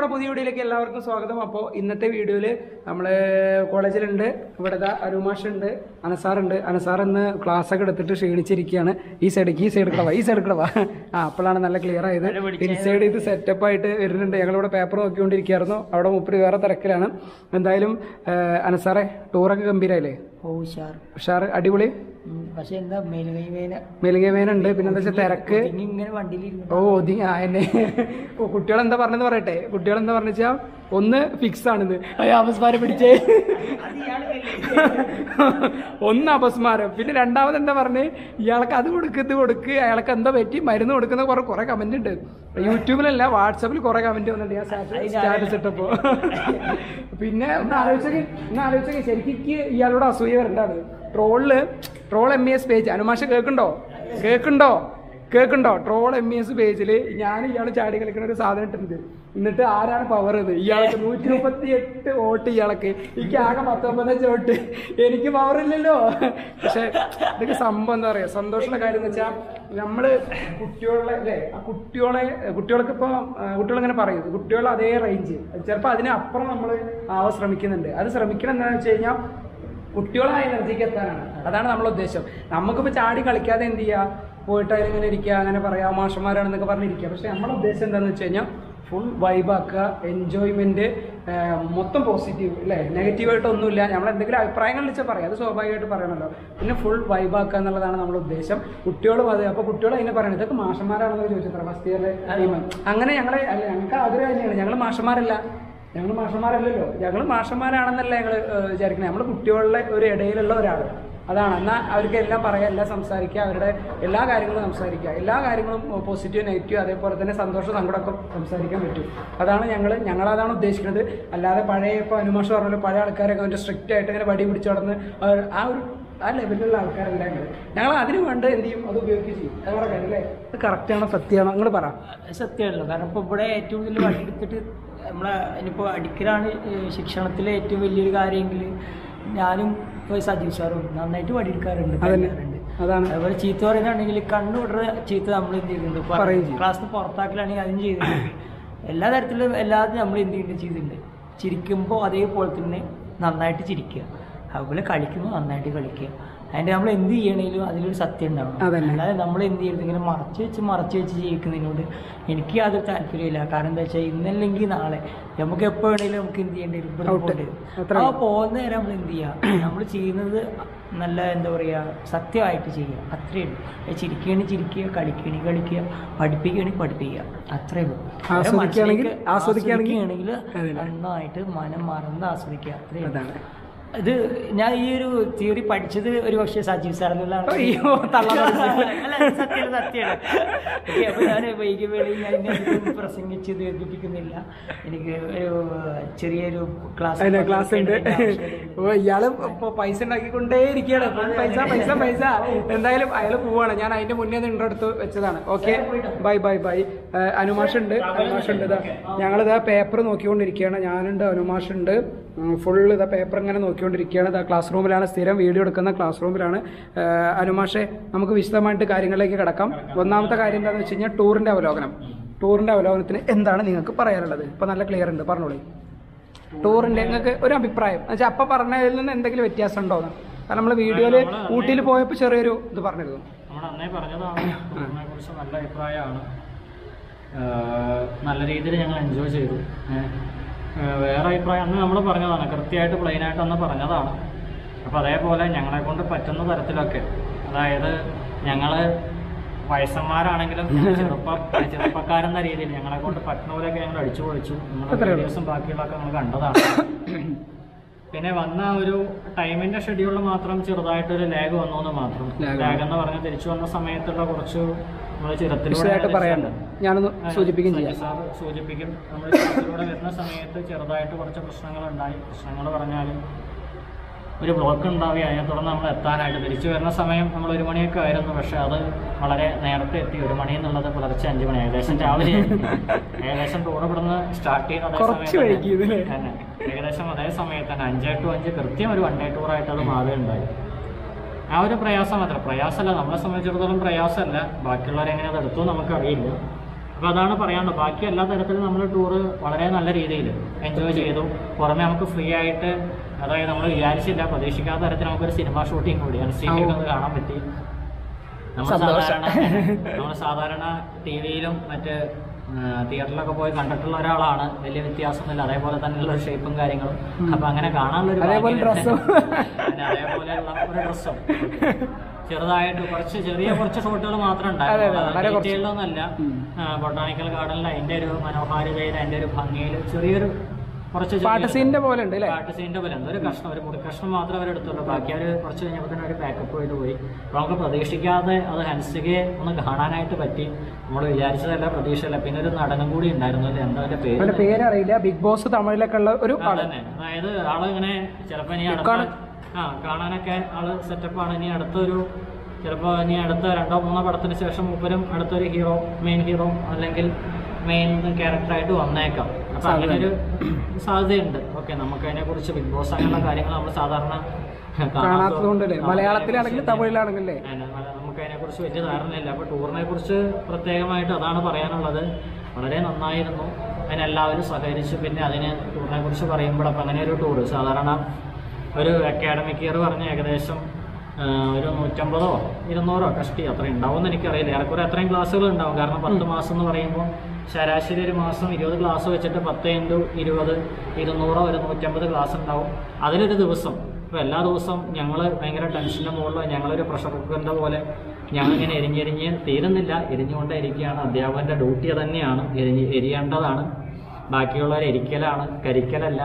നമ്മുടെ പുതിയ വീഡിയോയിലേക്ക് എല്ലാവർക്കും സ്വാഗതം അപ്പോൾ ഇന്നത്തെ വീഡിയോയിൽ നമ്മൾ കോളേജിലുണ്ട് ഇവിടെ ദാ അരുമാഷ് ഉണ്ട് അനസാറുണ്ട് അനസാർ ഇന്ന് ക്ലാസ് ഒക്കെ എടുത്തിട്ട് ക്ഷീണിച്ചിരിക്കുകയാണ് ഈ സൈഡിലേക്ക് ഈ സൈഡ് കിടവാ ഈ സൈഡ് കിടവാ ആ അപ്പോഴാണ് നല്ല ക്ലിയർ ആയത് ഇൻസൈഡ് ഇത് സെറ്റപ്പ് ആയിട്ട് വരുന്നുണ്ട് ഞങ്ങളിവിടെ പേപ്പർ നോക്കിക്കൊണ്ടിരിക്കുകയായിരുന്നു അവിടെ മുപ്പര് വേറെ തിരക്കിലാണ് എന്തായാലും ഏഹ്, അനസാറെ ടൂറൊക്കെ ഗംഭീരമായില്ലേ ഓ ഉഷാർ ഉഷാർ അടിപൊളി ഉം, പക്ഷെ എന്താ മേലുകൈ വേന മെലുകെ വേനുണ്ട് പിന്നെ എന്താ വെച്ചാൽ തിരക്ക് ഇനി ഇങ്ങനെ വണ്ടിയിലിരുന്നു ഓ ഒതി ആ എന്നെ ഓ കുട്ടികളെന്താ പറഞ്ഞെന്ന് പറയട്ടെ കുട്ടികളെന്താ പറഞ്ഞാ ഒന്ന് ഫിക്സ് ആണിത് അയ്യോ അപസ്മാരം പിടിച്ചേ ഒന്ന് അപസ്മാരം പിന്നെ രണ്ടാമത് എന്താ പറഞ്ഞേ ഇയാൾക്ക് അത് കൊടുക്ക് ഇത് കൊടുക്ക് അയാൾക്ക് എന്താ പറ്റി മരുന്ന് കൊടുക്കുന്ന കുറെ കുറെ കമന്റ് ഉണ്ട് യൂട്യൂബിലല്ല വാട്സാപ്പിൽ കുറെ കമന്റ് വന്നിട്ടുണ്ട് ഞാൻ സ്റ്റാറ്റസ് ഇട്ടപ്പോ പിന്നെ ഒന്ന് ആലോചിച്ചേ ഒന്ന് ആലോചിച്ചേ ശരിക്കും എനിക്ക് ഇയാളോട് അസൂയ വരണ്ടാണ് ട്രോളില് ട്രോൾ എം എസ് പേജ് അനുമാഷ കേൾക്കുണ്ടോ കേൾക്കുണ്ടോ കേൾക്കുണ്ടോ ട്രോൾ എം എസ് പേജിൽ ഞാൻ ഇയാൾ ചാടി കളിക്കുന്ന ഒരു സാധനം ഇട്ടിട്ടുണ്ട് എന്നിട്ട് ആരാണ് പവർ ഇത് ഇയാൾക്ക് നൂറ്റി മുപ്പത്തി എട്ട് വോട്ട് ഇയാൾക്ക് എനിക്ക് ആകെ പത്തൊമ്പതഞ്ച് വോട്ട് എനിക്ക് പവർ ഇല്ലല്ലോ പക്ഷെ ഇതൊക്കെ സംഭവം എന്താ പറയുക സന്തോഷമുള്ള കാര്യം എന്ന് വെച്ചാൽ നമ്മള് കുട്ടികളെ അല്ലേ ആ കുട്ടികളെ കുട്ടികൾക്ക് ഇപ്പോൾ കുട്ടികളിങ്ങനെ പറയും കുട്ടികളെ അതേ റേഞ്ച് ചിലപ്പോൾ അതിനപ്പുറം നമ്മൾ ആവാൻ ശ്രമിക്കുന്നുണ്ട് അത് ശ്രമിക്കണം എന്താണെന്ന് വെച്ച് കഴിഞ്ഞാൽ കുട്ടികളെ ആ എനർജിക്ക് എത്താനാണ് അതാണ് നമ്മളെ ഉദ്ദേശം നമുക്കിപ്പോൾ ചാടി കളിക്കാതെ എന്ത് ചെയ്യുക പോയിട്ട് അതിലിങ്ങനെ ഇരിക്കുക അങ്ങനെ പറയാം മാഷന്മാരാണെന്നൊക്കെ പറഞ്ഞിരിക്കുക പക്ഷെ നമ്മുടെ ഉദ്ദേശം എന്താണെന്ന് വെച്ച് കഴിഞ്ഞാൽ ഫുൾ വൈബാക്കുക എൻജോയ്മെൻറ്റ് മൊത്തം പോസിറ്റീവ് അല്ലേ നെഗറ്റീവായിട്ട് ഒന്നുമില്ല നമ്മൾ എന്തെങ്കിലും അഭിപ്രായങ്ങൾ വെച്ചാൽ പറയാം അത് സ്വാഭാവികമായിട്ട് പറയണമല്ലോ പിന്നെ ഫുൾ വൈബാക്കുക എന്നുള്ളതാണ് നമ്മുടെ ഉദ്ദേശം കുട്ടികളും അതെ അപ്പോൾ കുട്ടികൾ അതിനെ പറയണത് ഇതൊക്കെ മാഷന്മാരാണെന്നൊക്കെ ചോദിച്ചത്ര ഫസ്റ്റ് ഇയറിലെ ടീം അങ്ങനെ ഞങ്ങളെ അല്ല ഞങ്ങൾക്ക് ആഗ്രഹം തന്നെയാണ് ഞങ്ങൾ മാഷന്മാരല്ല ഞങ്ങൾ മാഷന്മാരല്ലല്ലോ ഞങ്ങൾ മാഷന്മാരാണെന്നല്ല ഞങ്ങൾ വിചാരിക്കുന്നത് നമ്മൾ കുട്ടികളുടെ ഒരു ഇടയിലുള്ള ഒരാൾ അതാണ് എന്നാൽ അവർക്ക് എല്ലാം പറയാം എല്ലാം സംസാരിക്കുക അവരുടെ എല്ലാ കാര്യങ്ങളും സംസാരിക്കുക എല്ലാ കാര്യങ്ങളും പോസിറ്റീവ് നെഗറ്റീവ് അതേപോലെ തന്നെ സന്തോഷം സങ്കടമൊക്കെ സംസാരിക്കാൻ പറ്റും അതാണ് ഞങ്ങൾ ഞങ്ങളതാണ് ഉദ്ദേശിക്കുന്നത് അല്ലാതെ പഴയ ഇപ്പോൾ അനുമാഷ് പറഞ്ഞല്ലോ പഴയ ആൾക്കാരൊക്കെ അവൻ്റെ സ്ട്രിക്റ്റ് ആയിട്ട് ഇങ്ങനെ വടി പിടിച്ച് നടന്ന് അവർ ആ ഒരു ആ ലെവലിലുള്ള ആൾക്കാരല്ല ഞങ്ങൾ ഞങ്ങൾ അതിന് വേണ്ട എന്ത് ചെയ്യും അത് ഉപയോഗിക്കുകയും ചെയ്യും അത് പറയാം അല്ലേ ഇത് കറക്റ്റാണോ സത്യമാണോ നിങ്ങൾ പറ സത്യമാണല്ലോ കാരണം ഇപ്പോൾ ഇവിടെ ഏറ്റവും കൂടുതൽ വണ്ടി എടുത്തിട്ട് നമ്മളെ ഇനിയിപ്പോൾ അടിക്കലാണ് ഏഹ്, ശിക്ഷണത്തിലെ ഏറ്റവും വലിയൊരു കാര്യമെങ്കിൽ ഞാനും ഇപ്പോൾ സജീവ് സാറും നന്നായിട്ട് വടി എടുക്കാറുണ്ട് അതന്നെ കളിക്കാറുണ്ട്. അതാണ് അതുപോലെ ചീത്ത പറയുകയാണെങ്കിൽ കണ്ണു വിടുന്ന ചീത്ത നമ്മൾ എന്ത് ചെയ്യുന്നുണ്ട് പറയും ചെയ്യും. ക്ലാസ്സിൽ പുറത്താക്കലാണെങ്കിൽ അതും ചെയ്തിട്ടുണ്ട് എല്ലാ തരത്തിലും എല്ലാതും നമ്മൾ എന്ത് ചെയ്യുന്നുണ്ട് ചെയ്തിട്ടുണ്ട് ചിരിക്കുമ്പോൾ അതേപോലെ തന്നെ നന്നായിട്ട് ചിരിക്കുക അതുപോലെ കളിക്കുമ്പോൾ നന്നായിട്ട് കളിക്കുക അതിൻ്റെ നമ്മൾ എന്ത് ചെയ്യണമെങ്കിലും അതിലൊരു സത്യം ഉണ്ടാവണം അതന്നെ. അല്ലാതെ നമ്മൾ എന്ത് ചെയ്യരുത് ഇങ്ങനെ മറച്ച് വെച്ച് മറച്ച് വെച്ച് ജീവിക്കുന്നതിനോട് എനിക്ക് യാതൊരു താല്പര്യമില്ല കാരണം എന്താ വെച്ചാൽ ഇന്നല്ലെങ്കിൽ നാളെ നമുക്ക് എപ്പോൾ വേണമെങ്കിലും നമുക്ക് എന്ത് ചെയ്യേണ്ടി വരും ഇവിടെ Out. പോകേണ്ടി വരും അത്രേ ആ ഉള്ളൂ. പോകുന്ന നേരം നമ്മൾ എന്ത് ചെയ്യുക നമ്മൾ ചെയ്യുന്നത് നല്ല എന്താ പറയുക സത്യമായിട്ട് ചെയ്യുക അത്രേ ഉള്ളൂ അത് ചിരിക്കുകയാണെങ്കിൽ ചിരിക്കുക കളിക്കുകയാണെങ്കിൽ കളിക്കുക പഠിപ്പിക്കുകയാണെങ്കിൽ പഠിപ്പിക്കുക അത്രേ ഉള്ളൂ ആസ്വദിക്കുകയാണെങ്കിൽ- മനസ്സിലേക്ക് ആസ്വദിക്കുകയാണെങ്കിൽ ആസ്വദിക്കുകയാണെങ്കിൽ അതെ. നന്നായിട്ട് മനം മറന്ന് ആസ്വദിക്കുക അത്രേ ഉള്ളൂ. അതാണ് ഇത് ഞാൻ ഈ ഒരു തിയറി പഠിച്ചത് ഒരു പക്ഷേ സജീവ് സാറിനുള്ളതാണ് അയ്യോ, തള്ളാൻ അല്ല സത്യം സത്യമാണ് ഓക്കെ അപ്പോൾ ഞാൻ വൈകി വേളയിൽ ഞാൻ ഇനി അധികം പ്രസംഗിച്ച് ദീർഘിപ്പിക്കുന്നില്ല എനിക്ക് ഒരു ചെറിയൊരു ക്ലാസ് അതിന്റെ ക്ലാസ് ഉണ്ട് ഓ ഇയാള് ഇപ്പൊ പൈസ ഉണ്ടാക്കിക്കൊണ്ടേ ഇരിക്കുകയാണ് ഫുൾ പൈസ പൈസ പൈസ എന്തായാലും അയാൾ പോവാണ് ഞാൻ അതിന്റെ മുന്നേ ഒന്ന് intro എടുത്ത് വെച്ചതാണ് ഓക്കെ ബൈ ബൈ ബൈ അനുമാഷ് ഉണ്ട് അനുമാഷ് ഉണ്ട് ഇതാ ഞങ്ങളിതാ പേപ്പർ നോക്കിക്കൊണ്ടിരിക്കുകയാണ് ഞാനുണ്ട് അനുമാഷ് ഉണ്ട് ഫുൾ ഇതാ പേപ്പർ ഇങ്ങനെ നോക്കിക്കൊണ്ടിരിക്കുകയാണ് ഇതാ ക്ലാസ് റൂമിലാണ് സ്ഥിരം വീഡിയോ എടുക്കുന്ന ക്ലാസ് റൂമിലാണ് അനുമാഷെ നമുക്ക് വിശദമായിട്ട് കാര്യങ്ങളിലേക്ക് കിടക്കാം ഒന്നാമത്തെ കാര്യം എന്താണെന്ന് വെച്ച് കഴിഞ്ഞാൽ ടൂറിന്റെ അവലോകനം ടൂറിന്റെ അവലോകനത്തിന് എന്താണ് നിങ്ങൾക്ക് പറയാനുള്ളത് ഇപ്പൊ നല്ല ക്ലിയർ ഉണ്ട് പറഞ്ഞോളൂ ടൂറിന്റെ നിങ്ങൾക്ക് ഒരു അഭിപ്രായം എന്നുവെച്ചാൽ അപ്പൊ പറഞ്ഞതിൽ നിന്ന് എന്തെങ്കിലും വ്യത്യാസം ഉണ്ടോ എന്ന്? കാരണം നമ്മൾ വീഡിയോയിൽ ഊട്ടിയിൽ പോയപ്പോൾ ചെറിയൊരു ഇത് പറഞ്ഞിരുന്നു നമ്മൾ അന്നേ പറഞ്ഞതാണ് ടൂറിനെ കുറിച്ച് നല്ല അഭിപ്രായമാണ് ഏഹ് നല്ല രീതിയിൽ ഞങ്ങൾ എൻജോയ് ചെയ്തു ഏഹ് ഏഹ് വേറെ അഭിപ്രായം അന്ന് നമ്മൾ പറഞ്ഞതാണ് കൃത്യമായിട്ട് പ്ലെയിനായിട്ട് അന്ന് പറഞ്ഞതാണ് അപ്പോൾ അതേപോലെ ഞങ്ങളെ കൊണ്ട് പറ്റുന്ന തരത്തിലൊക്കെ അതായത് ഞങ്ങൾ വയസ്സന്മാരാണെങ്കിലും ചെറുപ്പ ചെറുപ്പക്കാരെന്ന രീതിയിൽ ഞങ്ങളെ കൊണ്ട് പറ്റുന്ന പോലെയൊക്കെ ഞങ്ങൾ അടിച്ചു പൊളിച്ചു നിങ്ങളുടെ അത്രേ ഉള്ളൂ. വീഡിയോസും ബാക്കിയുള്ളതൊക്കെ നമ്മൾ കണ്ടതാണ് പിന്നെ വന്ന ഒരു ടൈമിന്റെ ഷെഡ്യൂളിൽ മാത്രം ചെറുതായിട്ടൊരു ലാഗ് വന്നു എന്ന് മാത്രം Lag ലാഗ് എന്ന് പറഞ്ഞാൽ തിരിച്ചു വന്ന സമയത്തുള്ള കുറച്ച് നമ്മൾ വിശദമായിട്ട് പറയാനുണ്ട് ഞാനൊന്ന് സൂചിപ്പിക്കുകയും ചെയ്യാം സാർ സൂചിപ്പിക്കും നമ്മൾ ചിത്രത്തിലൂടെ വരുന്ന സമയത്ത് ചെറുതായിട്ട് കുറച്ച് പ്രശ്നങ്ങൾ ഉണ്ടായി പ്രശ്നങ്ങൾ പറഞ്ഞാലും ഒരു ബ്ലോക്ക് ഉണ്ടാവുക അതിനെ തുടർന്ന് നമ്മൾ എത്താനായിട്ട് തിരിച്ചു വരുന്ന സമയം നമ്മൾ ഒരു മണിയൊക്കെ ആയിരുന്നു പക്ഷെ അത് വളരെ നേരത്തെ എത്തി ഒരു മണി എന്നുള്ളത് പുലർച്ചെ അഞ്ച് മണി ഏകദേശം രാവിലെ ഏകദേശം ടൂർ ഇവിടുന്ന് സ്റ്റാർട്ട് ചെയ്യുന്ന അതേ കുറച്ച് സമയത്ത് വൈകി ഇതില്. തന്നെ ഏകദേശം അതേ സമയത്ത് തന്നെ അഞ്ച് ടു അഞ്ച് കൃത്യം ഒരു വൺ ഡേ ടൂറായിട്ട് അത് മാറുകയുണ്ടായി ആ ഒരു പ്രയാസം മാത്രം പ്രയാസമല്ല നമ്മളെ സംബന്ധിച്ചിടത്തോളം പ്രയാസമല്ല ബാക്കിയുള്ളവരെങ്ങനെ അത് എടുത്തു നമുക്കറിയില്ല അപ്പോൾ അതാണ് പറയാനുള്ളത് ബാക്കി എല്ലാ തരത്തിലും നമ്മൾ ടൂറ് വളരെ നല്ല രീതിയിൽ എൻജോയ് ചെയ്തു പുറമെ നമുക്ക് ഫ്രീ ആയിട്ട് അതായത് നമ്മൾ വിചാരിച്ചില്ല പ്രതീക്ഷിക്കാത്ത തരത്തിൽ നമുക്കൊരു സിനിമ ഷൂട്ടിംഗ് കൂടി അൻസീറ്റൊക്കെ ഒന്ന് കാണാൻ പറ്റി നമ്മൾ സന്തോഷം. സാധാരണ നമ്മൾ സാധാരണ ടി വിയിലും മറ്റ് തിയേറ്ററിലൊക്കെ പോയി കണ്ടിട്ടുള്ള ഒരാളാണ് വലിയ വ്യത്യാസമൊന്നുമില്ല അതേപോലെ തന്നെയുള്ള ഷേപ്പും കാര്യങ്ങളും അപ്പൊ അങ്ങനെ കാണാനുള്ള ഒരു അതേപോലെ ഭാഗ്യം ഡ്രസ്സും. പിന്നെ അതേപോലെയുള്ള ഒരു ഡ്രസ്സും ചെറുതായിട്ട് കുറച്ച് ചെറിയ കുറച്ച് ഷോട്ടുകൾ മാത്രം അതെ, അതെ, വളരെ ഉണ്ടായിരുന്നു കുറച്ച്. ഡീറ്റെയിലൊന്നല്ല ഉം. ബൊട്ടാണിക്കൽ ഗാർഡനിൽ അതിന്റെ ഒരു മനോഹാരിതയിൽ അതിന്റെ ഒരു ഭംഗിയിൽ ചെറിയൊരു കുറച്ച് ചെറിയൊരു- പാട്ട് സീനിന്റെ പോലെ ഉണ്ട് അല്ലേ പാട്ട് സീൻ്റെ പോലെ എന്തോ ഒരു കഷ്ണം ഒരു മുറി കഷ്ണം മാത്രമേ അവർ എടുത്തുള്ളൂ ബാക്കി അവർ കുറച്ച് കഴിഞ്ഞപ്പോൾ തന്നെ ഒരു പാക്കപ്പ് ചെയ്ത് പോയി അപ്പോൾ നമുക്ക് പ്രതീക്ഷിക്കാതെ അത് ഹൻസികയെ ഒന്ന് കാണാനായിട്ട് പറ്റി നമ്മൾ വിചാരിച്ചതല്ല പ്രതീക്ഷയല്ല പിന്നെ ഒരു നടനും കൂടി ഉണ്ടായിരുന്നു അല്ലേ എന്താ അതിന്റെ പേര് അവന്റെ പേരറിയില്ല ബിഗ് ബോസ് തമിഴിലൊക്കെ ഉള്ള ഒരു ആ, ആള് തന്നെ അതായത് ആള് ഇങ്ങനെ ചിലപ്പോ ഇനി അടുത്ത കാണാൻ- ആ കാണാനൊക്കെ ആള് സെറ്റപ്പാണ് ഇനി അടുത്തൊരു ചിലപ്പോ ഇനി അടുത്ത രണ്ടോ മൂന്നോ പടത്തിന് ശേഷം മൂപ്പരും അടുത്തൊരു ഹീറോ മെയിൻ ഹീറോ അല്ലെങ്കിൽ മെയിൻ ക്യാരക്ടറായിട്ട് വന്നേക്കാം അപ്പൊ അങ്ങനെ ഒരു സാധ്യതയുണ്ട് ഓക്കെ നമുക്ക് അതിനെ കുറിച്ച് ബിഗ് ബോസ് അങ്ങനെയുള്ള കാര്യങ്ങൾ നമ്മൾ സാധാരണ കാണാത്തതുകൊണ്ടല്ലേ ആ, മലയാളത്തിലാണെങ്കിലും തമിഴിലാണെങ്കിലും അതിനെ- നമുക്ക് അതിനെക്കുറിച്ച് വലിയ ധാരണയില്ല അപ്പോൾ ടൂറിനെ കുറിച്ച് പ്രത്യേകമായിട്ട് അതാണ് പറയാനുള്ളത് വളരെ നന്നായിരുന്നു അതിനെല്ലാവരും സഹകരിച്ചു പിന്നെ അതിന് ടൂറിനെ കുറിച്ച് പറയുമ്പോൾ അപ്പം അങ്ങനെ ഒരു ടൂർ സാധാരണ ഒരു അക്കാഡമിക് ഇയർ പറഞ്ഞ ഏകദേശം ആ, ഒരു നൂറ്റമ്പതോ ഇരുന്നൂറോ കഷ്ടി അത്ര ഉണ്ടാവുമെന്ന് എനിക്കറിയില്ല ഏറെക്കുറെ അത്രയും ക്ലാസ്സുകൾ ഉണ്ടാവും കാരണം പത്ത് മാസം എന്ന് പറയുമ്പോൾ ശരാശരി ഒരു മാസം ഇരുപത് ക്ലാസ് വെച്ചിട്ട് പത്ത് ഇൻറ്റു ഇരുപത് ഇരുന്നൂറോ ഒരു നൂറ്റമ്പത് ക്ലാസ് ഉണ്ടാവും അതിലൊരു ദിവസം ഇപ്പോൾ എല്ലാ ദിവസവും ഞങ്ങൾ ഭയങ്കര ടെൻഷൻ്റെ മുകളിൽ ഞങ്ങളൊരു പ്രഷർ കുക്കറിൻ്റെ പോലെ ഞങ്ങളിങ്ങനെ എരിഞ്ഞെരിഞ്ഞ് തീരുന്നില്ല എരിഞ്ഞുകൊണ്ടേ ഇരിക്കുകയാണ് അധ്യാപകൻ്റെ ഡ്യൂട്ടി തന്നെയാണ് എരിഞ്ഞ് എരിയേണ്ടതാണ് ബാക്കിയുള്ളവർ എരിക്കലാണ് കരിക്കലല്ല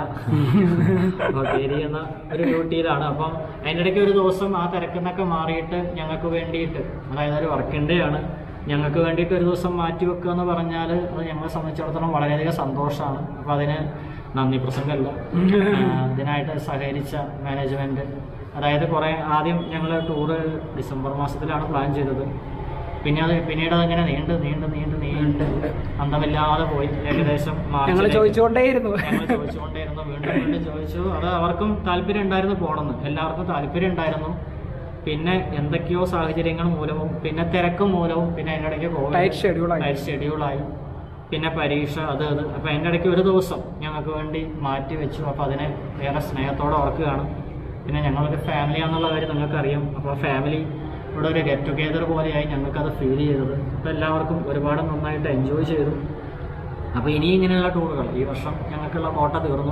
ഓക്കെ എരിയുന്ന ഒരു ഡ്യൂട്ടിയിലാണ് അപ്പം അതിൻ്റെ ഇടയ്ക്ക് ഒരു ദിവസം ആ തിരക്കുന്നൊക്കെ മാറിയിട്ട് ഞങ്ങൾക്ക് വേണ്ടിയിട്ട് അതായത് ഒരു വർക്കിംഗ് ഡേ ആണ് ഞങ്ങൾക്ക് വേണ്ടിയിട്ട് ഒരു ദിവസം മാറ്റി വെക്കുക എന്ന് പറഞ്ഞാൽ അത് ഞങ്ങളെ സംബന്ധിച്ചിടത്തോളം വളരെയധികം സന്തോഷമാണ് അപ്പോൾ അതിന് നന്ദി പ്രസംഗമല്ല ആ, ഇതിനായിട്ട് സഹകരിച്ച മാനേജ്മെൻറ്റ് അതായത് കുറേ ആദ്യം ഞങ്ങൾ ടൂറ് ഡിസംബർ മാസത്തിലാണ് പ്ലാൻ ചെയ്തത് പിന്നെ അത് പിന്നീട് അതിങ്ങനെ നീണ്ട് നീണ്ട് നീണ്ട് നീണ്ട് അന്തമില്ലാതെ പോയി ഏകദേശം ഞങ്ങൾ മാർച്ചിലേക്ക്. ചോദിച്ചുകൊണ്ടേയിരുന്നു ഞങ്ങൾ ചോദിച്ചുകൊണ്ടേയിരുന്നു വീണ്ടും വീണ്ടും ചോദിച്ചു അത് അവർക്കും താല്പര്യം ഉണ്ടായിരുന്നു പോകണമെന്ന് എല്ലാവർക്കും താല്പര്യം ഉണ്ടായിരുന്നു പിന്നെ എന്തൊക്കെയോ സാഹചര്യങ്ങൾ മൂലവും പിന്നെ തിരക്ക് മൂലവും പിന്നെ അതിൻ്റെ ഇടയ്ക്ക് Tight schedule ആയി. ടൈറ്റ് ഷെഡ്യൂളായി പിന്നെ പരീക്ഷ അത് അത് അപ്പോൾ അതിൻ്റെ ഇടയ്ക്ക് ഒരു ദിവസം ഞങ്ങൾക്ക് വേണ്ടി മാറ്റി വെച്ചു അപ്പോൾ അതിനെ വേറെ സ്നേഹത്തോടെ ഓർക്കുകയാണ് പിന്നെ ഞങ്ങളൊരു ഫാമിലിയാണെന്നുള്ള കാര്യം നിങ്ങൾക്കറിയാം അപ്പോൾ ഫാമിലി ഇവിടെ ഒരു ഗെറ്റ് ടുഗെദർ പോലെയായി ഞങ്ങൾക്കത് ഫീൽ ചെയ്തത് അപ്പോൾ എല്ലാവർക്കും ഒരുപാട് നന്നായിട്ട് എൻജോയ് ചെയ്തു അപ്പോൾ ഇനി ഇങ്ങനെയുള്ള ടൂറുകൾ ഈ വർഷം ഞങ്ങൾക്കുള്ള കോട്ട തീർന്നു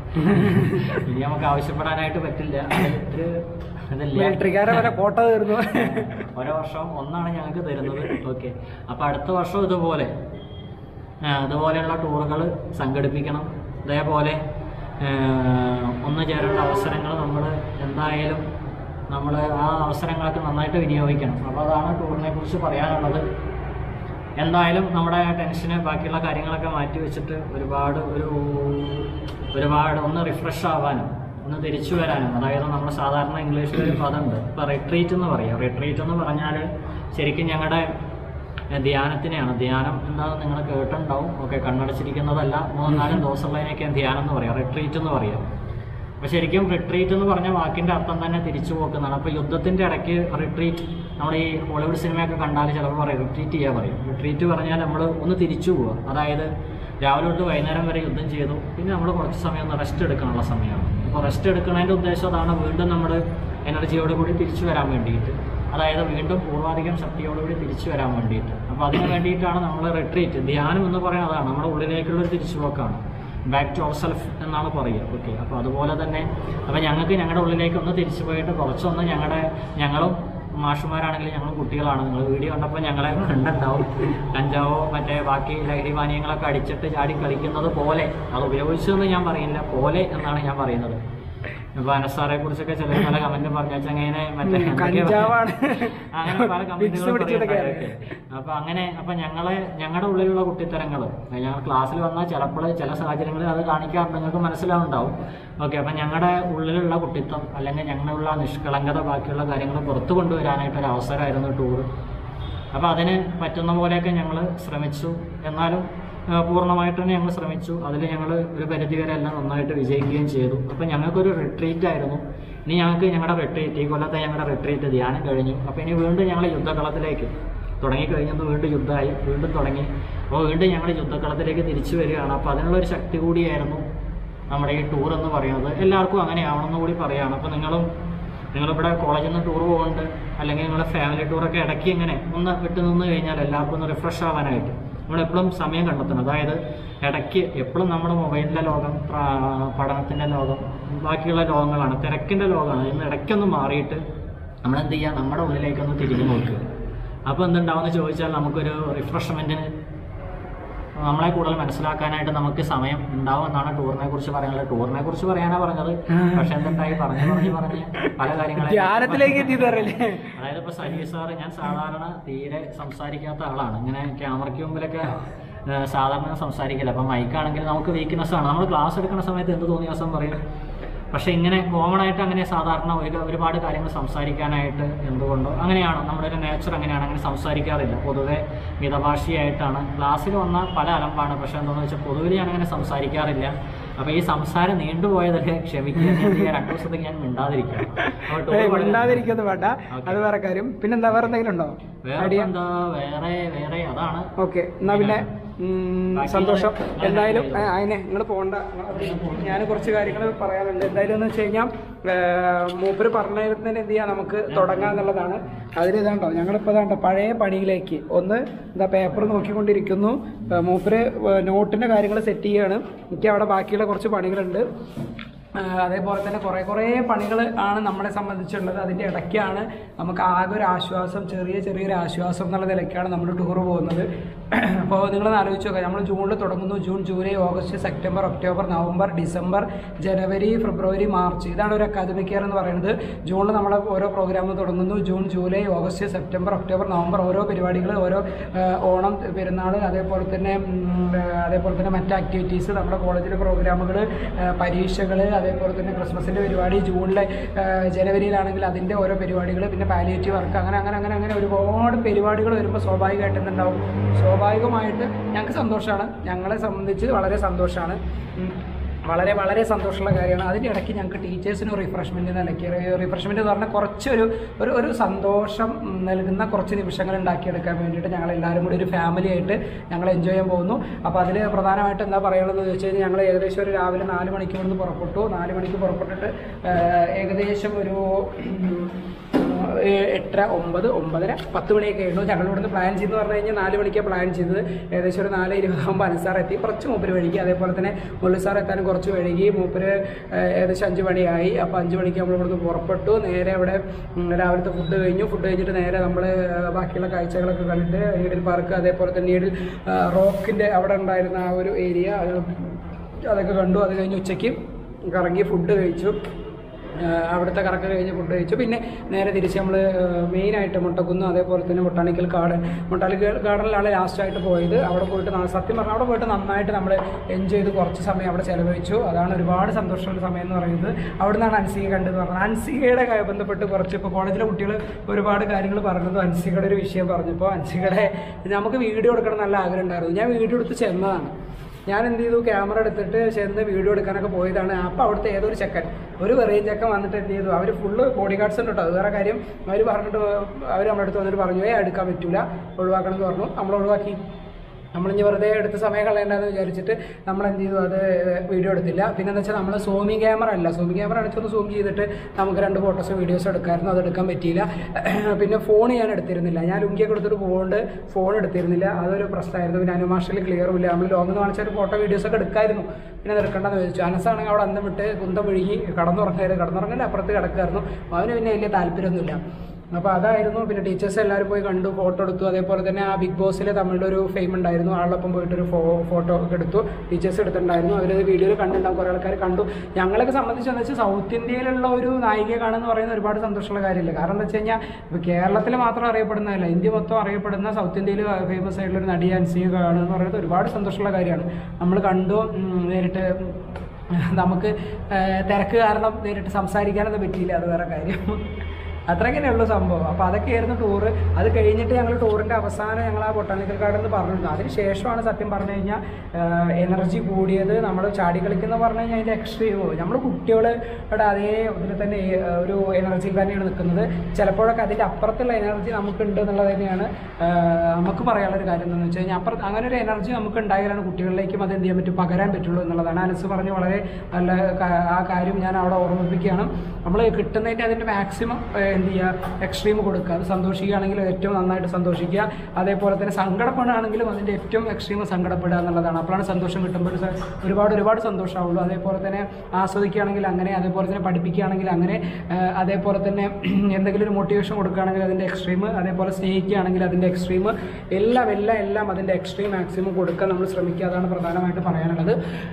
ഇനി നമുക്ക് ആവശ്യപ്പെടാനായിട്ട് പറ്റില്ല അത് ഒരു ഇതില്ല മിലിറ്ററിക്കാരെ വരെ കോട്ട തീർന്നു ഓരോ വർഷവും ഒന്നാണ് ഞങ്ങൾക്ക് തരുന്നത് ഓക്കെ അപ്പോൾ അടുത്ത വർഷം ഇതുപോലെ ആ, ഇതുപോലെയുള്ള ടൂറുകൾ സംഘടിപ്പിക്കണം ഇതേപോലെ ആ, ഒന്ന് ചേരേണ്ട അവസരങ്ങൾ നമ്മൾ എന്തായാലും നമ്മൾ ആ അവസരങ്ങളൊക്കെ നന്നായിട്ട് വിനിയോഗിക്കണം അപ്പോൾ അതാണ് ടൂറിനെ കുറിച്ച് പറയാനുള്ളത് എന്തായാലും നമ്മുടെ ടെൻഷന് ബാക്കിയുള്ള കാര്യങ്ങളൊക്കെ മാറ്റി വെച്ചിട്ട് ഒരുപാട് ഒരു ഒരുപാട് ഒന്ന് റിഫ്രഷ് ആവാനും ഒന്ന് തിരിച്ചു വരാനും അതായത് നമ്മൾ സാധാരണ ഇംഗ്ലീഷിൽ ഒരു പദമുണ്ട് ഇപ്പോൾ റിട്രീറ്റ് എന്ന് പറയും റിട്രീറ്റ് എന്ന് പറഞ്ഞാൽ ശരിക്കും ഞങ്ങളുടെ ഏഹ്, ധ്യാനത്തിനെയാണ് ധ്യാനം എന്താണെന്ന് നിങ്ങൾ കേട്ടിട്ടുണ്ടാവും ഓക്കെ കണ്ണടച്ചിരിക്കുന്നതല്ല മൂന്നാലും ദിവസമുള്ളതിനൊക്കെ ധ്യാനം എന്ന് പറയാം റിട്രീറ്റ് എന്ന് പറയാം അപ്പോൾ ശരിക്കും റിട്രീറ്റ് എന്ന് പറഞ്ഞ വാക്കിൻ്റെ അർത്ഥം തന്നെ തിരിച്ചു പോക്കുന്നതാണ് അപ്പോൾ യുദ്ധത്തിൻ്റെ ഇടയ്ക്ക് റിട്രീറ്റ് നമ്മൾ ഈ ഹോളിവുഡ് സിനിമയൊക്കെ കണ്ടാൽ ചിലപ്പോൾ പറയും റിട്രീറ്റ് ചെയ്യാൻ പറയും റിട്രീറ്റ് പറഞ്ഞാൽ നമ്മൾ ഒന്ന് തിരിച്ചു പോവുക അതായത് രാവിലെ തൊട്ട് വൈകുന്നേരം വരെ യുദ്ധം ചെയ്തു പിന്നെ നമ്മൾ കുറച്ച് സമയം ഒന്ന് റെസ്റ്റ് എടുക്കാനുള്ള സമയമാണ് അപ്പോൾ റെസ്റ്റ് എടുക്കുന്നതിൻ്റെ ഉദ്ദേശം അതാണ് വീണ്ടും നമ്മൾ എനർജിയോട് കൂടി തിരിച്ചു വരാൻ വേണ്ടിയിട്ട് അതായത് വീണ്ടും പൂർവാധികം ശക്തിയോടുകൂടി തിരിച്ചു വരാൻ വേണ്ടിയിട്ട് അപ്പോൾ അതിന് വേണ്ടിയിട്ടാണ് നമ്മൾ റിട്രീറ്റ് ധ്യാനം എന്ന് പറയുന്നത് അതാണ് നമ്മുടെ ഉള്ളിലേക്കുള്ള ഒരു തിരിച്ചുപോക്കാണ് ബാക്ക് ടു അവർ സെൽഫ് എന്നാണ് പറയുക ഓക്കെ അപ്പോൾ അതുപോലെ തന്നെ അപ്പോൾ ഞങ്ങൾക്ക് ഞങ്ങളുടെ ഉള്ളിലേക്ക് ഒന്ന് തിരിച്ചു പോയിട്ട് കുറച്ചൊന്ന് ഞങ്ങളുടെ ഞങ്ങളും മാഷുമാരാണെങ്കിലും ഞങ്ങൾ കുട്ടികളാണ് നിങ്ങൾ വീഡിയോ കണ്ടപ്പോൾ ഞങ്ങളെ കണ്ടുണ്ടാവും കഞ്ചാവോ മറ്റേ ബാക്കി ലഹരി പാനീയങ്ങളൊക്കെ അടിച്ചിട്ട് ചാടി കളിക്കുന്നത് പോലെ അത് ഉപയോഗിച്ചതെന്ന് ഞാൻ പറയില്ല പോലെ എന്നാണ് ഞാൻ പറയുന്നത് ഇപ്പോൾ അനസാറെ കുറിച്ചൊക്കെ ചില പല കമന്റ് പറഞ്ഞു അങ്ങനെ മറ്റേ എന്തൊക്കെയോ കഞ്ചാവാണ് അങ്ങനെ പല Pics പിടിച്ചതൊക്കെ കമന്റുകളും അപ്പൊ അങ്ങനെ അപ്പൊ ഞങ്ങളെ ഞങ്ങളുടെ ഉള്ളിലുള്ള കുട്ടിത്തരങ്ങൾ ഞങ്ങൾ ക്ലാസ്സിൽ വന്നാൽ ചിലപ്പോൾ ചില സാഹചര്യങ്ങളിൽ അത് കാണിക്കാറുണ്ട് നിങ്ങൾക്ക് മനസ്സിലാവുണ്ടാവും ഓക്കെ അപ്പൊ ഞങ്ങളുടെ ഉള്ളിലുള്ള കുട്ടിത്തം അല്ലെങ്കിൽ ഞങ്ങളുള്ള നിഷ്കളങ്കത ബാക്കിയുള്ള കാര്യങ്ങൾ പുറത്തു കൊണ്ടുവരാനായിട്ട് ഒരു അവസരമായിരുന്നു ടൂർ അപ്പോൾ അതിന് പറ്റുന്ന പോലെയൊക്കെ ഞങ്ങൾ ശ്രമിച്ചു എന്നാലും ആ, പൂർണ്ണമായിട്ട് തന്നെ ഞങ്ങൾ ശ്രമിച്ചു അതിൽ ഞങ്ങൾ ഒരു പരിധി വരെ എല്ലാം നന്നായിട്ട് വിജയിക്കുകയും ചെയ്തു അപ്പോൾ ഞങ്ങൾക്കൊരു റിട്രീറ്റ് ആയിരുന്നു ഇനി ഞങ്ങൾക്ക് ഞങ്ങളുടെ റിട്രീറ്റ് ഈ കൊല്ലത്തെ ഞങ്ങളുടെ റിട്രീറ്റ് ധ്യാനം കഴിഞ്ഞു അപ്പോൾ ഇനി വീണ്ടും ഞങ്ങൾ യുദ്ധകളത്തിലേക്ക് തുടങ്ങി കഴിഞ്ഞപ്പോൾ വീണ്ടും യുദ്ധമായി വീണ്ടും തുടങ്ങി അപ്പോൾ വീണ്ടും ഞങ്ങൾ യുദ്ധക്കളത്തിലേക്ക് തിരിച്ചു വരികയാണ് അപ്പോൾ അതിനുള്ള ഒരു ശക്തി കൂടിയായിരുന്നു നമ്മുടെ ഈ ടൂർ എന്ന് പറയുന്നത് എല്ലാവർക്കും അങ്ങനെ ആവണമെന്ന് കൂടി പറയുകയാണ് അപ്പോൾ നിങ്ങളും നിങ്ങളിവിടെ കോളേജിൽ നിന്ന് ടൂർ പോകുന്നുണ്ട് അല്ലെങ്കിൽ നിങ്ങളുടെ ഫാമിലി ടൂറൊക്കെ ഇടയ്ക്ക് ഇങ്ങനെ ഒന്ന് വിട്ടു നിന്ന് കഴിഞ്ഞാൽ എല്ലാവർക്കും ഒന്ന് റിഫ്രഷ് ആവാനായിട്ട് നമ്മളെപ്പോഴും സമയം കണ്ടെത്തണം അതായത് ഇടയ്ക്ക് എപ്പോഴും നമ്മുടെ മൊബൈലിൻ്റെ ലോകം പ്രാ- പഠനത്തിൻ്റെ ലോകം ബാക്കിയുള്ള ലോകങ്ങളാണ് തിരക്കിൻ്റെ ലോകമാണ് ഇന്ന് ഇടയ്ക്കൊന്ന് മാറിയിട്ട് നമ്മളെന്ത് ചെയ്യുക നമ്മുടെ ഉള്ളിലേക്കൊന്ന് തിരിഞ്ഞു നോക്കുക അപ്പോൾ എന്തുണ്ടാവുമെന്ന് ചോദിച്ചാൽ നമുക്കൊരു റിഫ്രഷ്മെൻറ്റിന് നമ്മളെ കൂടുതൽ മനസ്സിലാക്കാനായിട്ട് നമുക്ക് സമയം ഉണ്ടാവുമെന്നാണ് ടൂറിനെ കുറിച്ച് പറയാനുള്ളത് ടൂറിനെ കുറിച്ച് പറയാനാ പറഞ്ഞത് പക്ഷെ എന്തുണ്ടായി പറഞ്ഞു പറഞ്ഞു പറഞ്ഞ് പല കാര്യങ്ങളെ ധ്യാനത്തിലേക്ക് എത്തി തരല്ലേ അതായത് ഇപ്പൊ സജീവ് സാറ് ഞാൻ സാധാരണ തീരെ സംസാരിക്കാത്ത ആളാണ് ഇങ്ങനെ ക്യാമറയ്ക്ക് മുമ്പിലൊക്കെ ഏഹ്, സാധാരണ സംസാരിക്കില്ല അപ്പം മൈക്കാണെങ്കിൽ നമുക്ക് വീക്ക്നെസ് ആണ് നമ്മൾ ക്ലാസ് എടുക്കുന്ന സമയത്ത് എന്ത് തോന്നിയ ദിവസം പറയും പക്ഷെ ഇങ്ങനെ കോമൺ ആയിട്ട് അങ്ങനെ സാധാരണ ഒരു ഒരുപാട് കാര്യങ്ങൾ സംസാരിക്കാനായിട്ട് എന്തുകൊണ്ടോ അങ്ങനെയാണ് നമ്മുടെ ഒരു നേച്ചർ അങ്ങനെയാണ് അങ്ങനെ സംസാരിക്കാറില്ല പൊതുവെ മിതഭാഷിയായിട്ടാണ് ക്ലാസ്സിൽ വന്ന പല അലമ്പാണ് പക്ഷെ എന്താണെന്ന് വെച്ചാൽ പൊതുവിൽ ഞാൻ അങ്ങനെ സംസാരിക്കാറില്ല അപ്പോൾ ഈ സംസാരം നീണ്ടുപോയതൊക്കെ ക്ഷമിക്കുക ഞാൻ ഈ രണ്ട് ദിവസത്തേക്ക് ഞാൻ മിണ്ടാതിരിക്കാം അപ്പോൾ tour വളരെ- മിണ്ടാതിരിക്കുന്നത് വേണ്ട അത് വേറെ കാര്യം പിന്നെന്താ വേറെ എന്തെങ്കിലും ഉണ്ടോ വേറെ എന്താ വേറെ വേറെ അതാണ് ഓക്കെ എന്നാ പിന്നെ ഉം, സന്തോഷം എന്തായാലും ആ, അതിനെ നിങ്ങൾ പോകണ്ട ഞാൻ കുറച്ച് കാര്യങ്ങൾ പറയാനുണ്ട് എന്തായാലും എന്ന് വെച്ച് കഴിഞ്ഞാൽ മൂപ്പര് പറഞ്ഞതിന് എന്ത് ചെയ്യാം നമുക്ക് തുടങ്ങാം എന്നുള്ളതാണ് അതിൽ ഇതാണ്ടോ ഞങ്ങളിപ്പോൾ ഇതാണ്ടോ പഴയ പണിയിലേക്ക് ഒന്ന് എന്താ പേപ്പർ നോക്കിക്കൊണ്ടിരിക്കുന്നു ഏ, മൂപ്പര് നോട്ടിൻ്റെ കാര്യങ്ങൾ സെറ്റ് ചെയ്യുകയാണ് എനിക്ക് അവിടെ ബാക്കിയുള്ള കുറച്ച് പണികളുണ്ട് ആ, അതേപോലെ തന്നെ കുറേ കുറേ പണികൾ ആണ് നമ്മളെ സംബന്ധിച്ചുള്ളത് അതിൻ്റെ ഇടയ്ക്കാണ് നമുക്ക് ആകെ ഒരു ആശ്വാസം ചെറിയ ചെറിയൊരു ആശ്വാസം എന്നുള്ള നിലയ്ക്കാണ് നമ്മൾ ടൂർ പോകുന്നത് അപ്പോൾ നിങ്ങളൊന്ന് ആലോചിച്ച് നോക്കുക നമ്മൾ ജൂണിൽ തുടങ്ങുന്നു June July August September October November December ജനുവരി ഫെബ്രുവരി മാർച്ച് ഇതാണ് ഒരു അക്കാദമിക് ഇയർ എന്ന് പറയുന്നത് ജൂണിൽ നമ്മൾ ഓരോ പ്രോഗ്രാം തുടങ്ങുന്നു June July August September October November ഓരോ പരിപാടികൾ ഓരോ ആ, ഓണം പെരുന്നാൾ അതേപോലെ തന്നെ ഉം, ആ, അതേപോലെ തന്നെ മറ്റ് ആക്ടിവിറ്റീസ് നമ്മുടെ കോളേജിലെ പ്രോഗ്രാമുകൾ പരീക്ഷകൾ അതേപോലെ തന്നെ ക്രിസ്മസിൻ്റെ പരിപാടി ജൂണിലെ ആ, ജനുവരിയിലാണെങ്കിൽ അതിൻ്റെ ഓരോ പരിപാടികൾ പിന്നെ പാലിയേറ്റീവ് വർക്ക് അങ്ങനെ അങ്ങനെ അങ്ങനെ അങ്ങനെ ഒരുപാട് പരിപാടികൾ വരുമ്പോൾ സ്വാഭാവികമായിട്ട് എന്തുണ്ടാവും സ്വാഭാവികമായിട്ട് ഞങ്ങൾക്ക് സന്തോഷമാണ് ഞങ്ങളെ സംബന്ധിച്ച് വളരെ സന്തോഷമാണ് ഉം. വളരെ വളരെ സന്തോഷമുള്ള കാര്യമാണ് അതിൻ്റെ ഇടയ്ക്ക് ഞങ്ങൾക്ക് ടീച്ചേഴ്സിന് റിഫ്രഷ്മെൻറ്റ് നിലയ്ക്ക് റിഫ്രഷ്മെൻറ്റ് എന്ന് പറഞ്ഞാൽ കുറച്ചൊരു ഒരു ഒരു സന്തോഷം ഉം, നൽകുന്ന കുറച്ച് നിമിഷങ്ങൾ ഉണ്ടാക്കിയെടുക്കാൻ വേണ്ടിയിട്ട് ഞങ്ങൾ എല്ലാവരും കൂടി ഒരു ഫാമിലി ആയിട്ട് ഞങ്ങൾ എൻജോയ് ചെയ്യാൻ പോകുന്നു അപ്പോൾ അതിൽ പ്രധാനമായിട്ട് എന്താ പറയുള്ളത് എന്ന് വെച്ച് കഴിഞ്ഞാൽ ഞങ്ങൾ ഏകദേശം ഒരു രാവിലെ നാല് മണിക്ക് ഇവിടുന്ന് പുറപ്പെട്ടു നാല് മണിക്ക് പുറപ്പെട്ടിട്ട് ആ, ഏകദേശം ഒരു ഉം, ഏ- എട്ടര ഒമ്പത് ഒമ്പതര പത്ത് മണിയൊക്കെ ആയിരുന്നു ഞങ്ങൾ ഇവിടുന്ന് പ്ലാൻ ചെയ്തെന്ന് പറഞ്ഞു കഴിഞ്ഞാൽ നാല് മണിക്കാണ് പ്ലാൻ ചെയ്തത് ഏകദേശം ഒരു നാല് ഇരുപതാകുമ്പോൾ അനസാർ എത്തി കുറച്ച് മൂപ്പര് വഴുകി അതേപോലെ തന്നെ മുള്ളി സാർ എത്താനും കുറച്ച് വഴുകി മൂപ്പര് ഏ, ഏകദേശം അഞ്ച് മണിയായി അപ്പോൾ അഞ്ച് മണിക്ക് നമ്മൾ ഇവിടുന്ന് പുറപ്പെട്ടു നേരെ അവിടെ ഉം, രാവിലത്തെ ഫുഡ് കഴിഞ്ഞു ഫുഡ് കഴിഞ്ഞിട്ട് നേരെ നമ്മൾ ബാക്കിയുള്ള കാഴ്ചകളൊക്കെ കണ്ടിട്ട് ഈഡിൽ പാർക്ക് അതേപോലെ തന്നെ ഈഡിൽ റോക്കിൻ്റെ അവിടെ ഉണ്ടായിരുന്ന ആ ഒരു ഏരിയ അതൊക്കെ കണ്ടു അത് കഴിഞ്ഞ് ഉച്ചയ്ക്ക് കറങ്ങി ഫുഡ് കഴിച്ചു ആഹ് അവിടുത്തെ കറക്കം കഴിഞ്ഞ് ഫുഡ് കഴിച്ചു പിന്നെ നേരെ തിരിച്ച് നമ്മൾ മെയിനായിട്ട് മുട്ടക്കുന്ന് അതേപോലെ തന്നെ ബൊട്ടാണിക്കൽ ഗാർഡൻ ബൊട്ടാണിക്കൽ ഗാർഡനിലാണ് ലാസ്റ്റായിട്ട് പോയത് അവിടെ പോയിട്ട് ന- സത്യം പറഞ്ഞാൽ അവിടെ പോയിട്ട് നന്നായിട്ട് നമ്മൾ എൻജോയ് ചെയ്ത് കുറച്ച് സമയം അവിടെ ചിലവഴിച്ചു അതാണ് ഒരുപാട് സന്തോഷമുള്ള സമയം എന്ന് പറയുന്നത് അവിടെ നിന്നാണ് അൻസിക കണ്ടത് പറഞ്ഞത് അൻസികയുടെ കാര്യം ബന്ധപ്പെട്ട് കുറച്ച് ഇപ്പോൾ കോളേജിലെ കുട്ടികൾ ഒരുപാട് കാര്യങ്ങൾ പറഞ്ഞത് അൻസികയുടെ ഒരു വിഷയം പറഞ്ഞപ്പോൾ അൻസികയുടെ നമുക്ക് വീഡിയോ എടുക്കണം നല്ല ആഗ്രഹം ഉണ്ടായിരുന്നു ഞാൻ വീഡിയോ എടുത്ത് ചെന്നതാണ് ഞാൻ എന്ത് ചെയ്തു ക്യാമറ എടുത്തിട്ട് ചെന്ന് വീഡിയോ എടുക്കാനൊക്കെ പോയതാണ് അപ്പോൾ അവിടുത്തെ ഏതൊരു ചെക്കൻ ഒരു വെറിയൻ ചെക്കൻ വന്നിട്ട് എന്ത് ചെയ്തു അവർ ഫുള്ള് ബോഡി ഗാർഡ്സ് ഉണ്ട് കേട്ടോ അത് വേറെ കാര്യം അവർ പറഞ്ഞിട്ട് അവർ നമ്മുടെ അടുത്ത് വന്നിട്ട് പറഞ്ഞു ഏ എടുക്കാൻ പറ്റൂല ഒഴിവാക്കണം എന്ന് പറഞ്ഞു നമ്മൾ ഒഴിവാക്കി നമ്മളിഞ്ഞ് വെറുതെ എടുത്ത് സമയം കളയണ്ടെന്ന് വിചാരിച്ചിട്ട് നമ്മൾ എന്ത് ചെയ്തു അത് വീഡിയോ എടുത്തില്ല പിന്നെ എന്താ വെച്ചാൽ നമ്മൾ സോമി ക്യാമറ അല്ല സോമി ക്യാമറ അടിച്ചൊന്ന് സൂം ചെയ്തിട്ട് നമുക്ക് രണ്ട് ഫോട്ടോസ് വീഡിയോസ് എടുക്കാമായിരുന്നു അത് എടുക്കാൻ പറ്റിയില്ല പിന്നെ ഫോൺ ഞാൻ എടുത്തിരുന്നില്ല ഞാൻ ലുങ്കിയൊക്കെ എടുത്തിട്ട് പോകുകൊണ്ട് ഫോൺ എടുത്തിരുന്നില്ല അതൊരു പ്രശ്നമായിരുന്നു പിന്നെ അനുമാഷയിൽ ക്ലിയറും ഇല്ല നമ്മൾ ലോങ് എന്ന് കാണിച്ചാൽ ഫോട്ടോ വീഡിയോസ് ഒക്കെ എടുക്കായിരുന്നു പിന്നെ അത് എടുക്കേണ്ടെന്ന് ചോദിച്ചു അനസാണെങ്കിൽ അവിടെ അന്തം വിട്ട് കുന്തം വിഴുങ്ങി കടന്നുറങ്ങായിരുന്നു കടന്നുറങ്ങില്ല അപ്പുറത്ത് കിടക്കായിരുന്നു അവന് പിന്നെ വലിയ താല്പര്യമൊന്നുമില്ല അപ്പോൾ അതായിരുന്നു പിന്നെ ടീച്ചേഴ്സ് എല്ലാവരും പോയി കണ്ടു ഫോട്ടോ എടുത്തു അതേപോലെ തന്നെ ആ ബിഗ് ബോസിലെ തമിഴിൻ്റെ ഒരു ഫെയിം ഉണ്ടായിരുന്നു ആളൊപ്പം പോയിട്ടൊരു ഫോ ഫോട്ടോ ഒക്കെ എടുത്തു ടീച്ചേഴ്സ് എടുത്തിട്ടുണ്ടായിരുന്നു അവരത് വീഡിയോയിൽ കണ്ടിട്ടുണ്ടാവും കുറേ ആൾക്കാർ കണ്ടു ഞങ്ങളൊക്കെ സംബന്ധിച്ചെന്ന് വെച്ചാൽ സൗത്ത് ഇന്ത്യയിലുള്ള ഒരു നായികയെ കാണുന്ന പറയുന്ന ഒരുപാട് സന്തോഷമുള്ള കാര്യമില്ല കാരണം എന്താ വെച്ച് കഴിഞ്ഞാൽ ഇപ്പോൾ കേരളത്തിൽ മാത്രം അറിയപ്പെടുന്നതല്ല ഇന്ത്യ മൊത്തം അറിയപ്പെടുന്ന സൗത്ത് ഇന്ത്യയിൽ ഫേമസ് ആയിട്ടുള്ള ഒരു നടി അൻസിക കാണുക എന്ന് പറയുന്നത് ഒരുപാട് സന്തോഷമുള്ള കാര്യമാണ് നമ്മൾ കണ്ടു ഉം, നേരിട്ട് നമുക്ക് ഏഹ്, തിരക്ക് കാരണം നേരിട്ട് സംസാരിക്കാനൊന്നും പറ്റിയില്ല അത് വേറെ കാര്യം അത്രയൊക്കെ ഉള്ളൂ സംഭവം അപ്പോൾ അതൊക്കെയായിരുന്നു ടൂറ് അത് കഴിഞ്ഞിട്ട് ഞങ്ങൾ ടൂറിൻ്റെ അവസാനം ഞങ്ങൾ ആ ബൊട്ടാണിക്കൽ ഗാർഡൻ എന്ന് പറഞ്ഞിരുന്നു അതിന് ശേഷമാണ് സത്യം പറഞ്ഞു കഴിഞ്ഞാൽ എനർജി കൂടിയത് നമ്മൾ ചാടി കളിക്കുന്ന പറഞ്ഞു കഴിഞ്ഞാൽ അതിൻ്റെ എക്സ്ട്രീം നമ്മൾ കുട്ടികളുടെ അതേ ഇതിൽ തന്നെ ഏ, ഒരു എനർജിയിൽ തന്നെയാണ് നിൽക്കുന്നത് ചിലപ്പോഴൊക്കെ അതിൻ്റെ അപ്പുറത്തുള്ള എനർജി നമുക്കുണ്ട് എന്നുള്ളത് തന്നെയാണ് ആ, നമുക്ക് പറയാനുള്ള ഒരു കാര്യം എന്താണെന്ന് വെച്ച് കഴിഞ്ഞാൽ അപ്പുറത്ത് അങ്ങനെ ഒരു എനർജി നമുക്ക് ഉണ്ടായാലാണ് കുട്ടികളിലേക്കും അത് എന്ത് ചെയ്യാൻ പറ്റും പകരാൻ പറ്റുള്ളൂ എന്നുള്ളതാണ് അനസ് പറഞ്ഞ് വളരെ നല്ല കാ- ആ കാര്യം ഞാൻ അവിടെ ഓർമ്മിപ്പിക്കുകയാണ് നമ്മൾ കിട്ടുന്നതിൻ്റെ അതിൻ്റെ മാക്സിമം എന്ത് ചെയ്യുക എക്സ്ട്രീം കൊടുക്കുക അത് സന്തോഷിക്കുകയാണെങ്കിൽ ഏറ്റവും നന്നായിട്ട് സന്തോഷിക്കുക അതേപോലെ തന്നെ സങ്കടപ്പെടുകയാണെങ്കിലും അതിൻ്റെ ഏറ്റവും എക്സ്ട്രീം സങ്കടപ്പെടുക എന്നുള്ളതാണ് അപ്പോഴാണ് സന്തോഷം കിട്ടുമ്പോൾ ഒരു സ- ഒരുപാട് ഒരുപാട് സന്തോഷമാവുള്ളൂ അതേപോലെ തന്നെ ആസ്വദിക്കുകയാണെങ്കിൽ അങ്ങനെ അതേപോലെ തന്നെ പഠിപ്പിക്കുകയാണെങ്കിൽ അങ്ങനെ ആ, അതേപോലെ തന്നെ എന്തെങ്കിലും ഒരു മോട്ടിവേഷൻ കൊടുക്കുകയാണെങ്കിൽ അതിൻ്റെ എക്സ്ട്രീം അതേപോലെ സ്നേഹിക്കുകയാണെങ്കിൽ അതിൻ്റെ എക്സ്ട്രീം എല്ലാം എല്ലാം എല്ലാം അതിൻ്റെ എക്സ്ട്രീം മാക്സിമം കൊടുക്കാൻ നമ്മൾ ശ്രമിക്കുക അതാണ് പ്രധാനമായിട്ട് പറയാനുള്ളത്